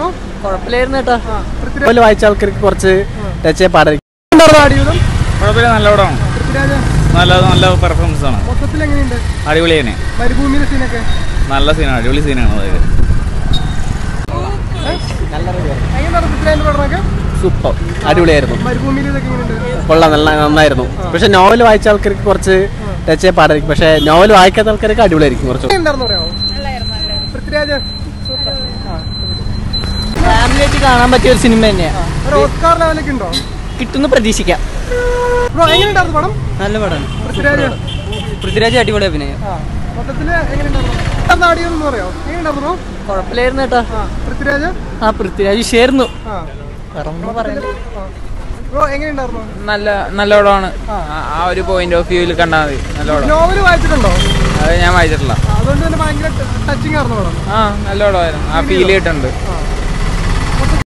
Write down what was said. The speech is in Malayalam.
ബ്രോ കുഴപ്പമില്ലായിരുന്നു കേട്ടോ ആ പൃഥ്വിരാജ് നോവൽ വായിച്ച ആൾക്കാർക്ക് കുറച്ച് ടച്ച് പാടായിരിക്കും ഉണ്ടായിരുന്നോ ആടിയൂതം കുഴപ്പമില്ല നല്ല പടമാണ് പൃഥ്വിരാജ് നല്ല നല്ല പെർഫോമൻസ് ആണ് മൊത്തത്തിൽ എങ്ങനെയുണ്ട് അടിപൊളി തന്നെ മരുഭൂമിയിലെ സീനൊക്കെ നല്ല സീനാണ് അടിപൊളി സീനാണ് അതായത് എങ്ങനെയാണ് പൃഥ്വിരാജിന്റെ പടമൊക്കെ സൂപ്പർ അടിപൊളിയായിരുന്നു മരുഭൂമിയിൽ ഇതൊക്കെ എങ്ങനെയുണ്ട് കൊള്ളാം നല്ല നന്നായിരുന്നു പക്ഷെ നോവൽ വായിച്ച ആൾക്കാർക്ക് കുറച്ച് ടച്ച് പാടായിരിക്കും പക്ഷെ നോവൽ വായിക്കാത്ത ആൾക്കാർക്ക് അടിപൊളിയായിരിക്കും കുറച്ച് ഉണ്ടായിരുന്നു പറയാമോ പൃഥ്വിരാജ് ഫാമിലിയായിട്ട് കാണാൻ പറ്റിയ ഒരു സിനിമ തന്നെയാണ് ഒരു ഓസ്കാർ ലെവലൊക്കെ ഉണ്ടോ കിട്ടുന്ന പ്രതീക്ഷിക്കാം ബ്രോ എങ്ങനെയുണ്ടായിരുന്നു പടം നല്ല പടമാണ് പൃഥ്വിരാജ് പൃഥ്വിരാജ് അടിപൊളി അഭിനയം ആ മൊത്തത്തില് എങ്ങനെയുണ്ടായിരുന്നു ആടിയെന്ന് പറയാമോ എങ്ങനെയുണ്ടായിരുന്നു ബ്രോ കുഴപ്പമില്ലായിരുന്നു കേട്ടോ ആ പൃഥ്വിരാജ് ആ പൃഥ്വിരാജ് ചേർന്നു ആ വേറെ ഒന്നും പറയണ്ട ബ്രോ എങ്ങനെയുണ്ടായിരുന്നു നല്ല നല്ല പടമാണ് ആ ഒരു പോയിന്റ് ഓഫ് വ്യൂവിൽ കണ്ടാൽ മതി നല്ല പടം നോവൽ വായിച്ചിട്ടുണ്ടോ അത് ഞാൻ വായിച്ചിട്ടില്ല ആ, അതുകൊണ്ട് തന്നെ ഭയങ്കര ടച്ചിങ് ആയിരുന്നു പടം ആ നല്ല പടമായിരുന്നു ആ ഫീൽ കിട്ടുന്നുണ്ട് ആ